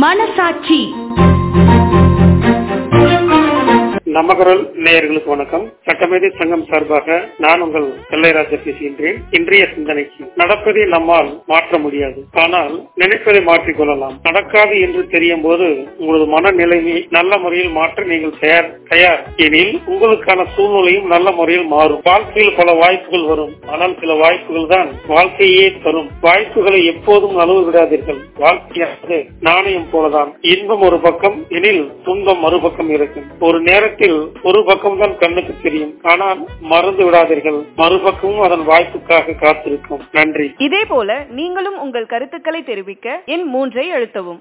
மனசாட்சி நமகரல் நேயர்களுக்கு வணக்கம் சட்டமேதை சங்கம் சார்பாக நான் உங்கள் செல்லைராஜா பேசுகின்றேன் இன்றைய சிந்தனைக்கு நடப்பதை நம்மால் மாற்ற முடியாது ஆனால் நினைப்பதை மாற்றிக் கொள்ளலாம் நடக்காது என்று தெரியும் போது உங்களது மனநிலையை நல்ல முறையில் மாற்ற நீங்கள் தயார் தயார் எனில் உங்களுக்கான சூழ்நிலையும் நல்ல முறையில் மாறும் வாழ்க்கையில் பல வாய்ப்புகள் வரும் ஆனால் சில வாய்ப்புகள் தான் வாழ்க்கையே தரும் வாய்ப்புகளை எப்போதும் நழுவ விடாதீர்கள் வாழ்க்கையானது நாணயம் போலதான் இன்பம் ஒரு பக்கம் எனில் துன்பம் மறுபக்கம் இருக்கும் ஒரு நேரத்தில் ஒரு பக்கம் தான் கண்ணுக்கு தெரியும் ஆனால் மறந்து விடாதீர்கள் மறுபக்கமும் அதன் வாய்ப்புக்காக காத்திருக்கும் நன்றி இதே போல நீங்களும் உங்கள் கருத்துக்களை தெரிவிக்க எண் மூன்றை அழுத்தவும்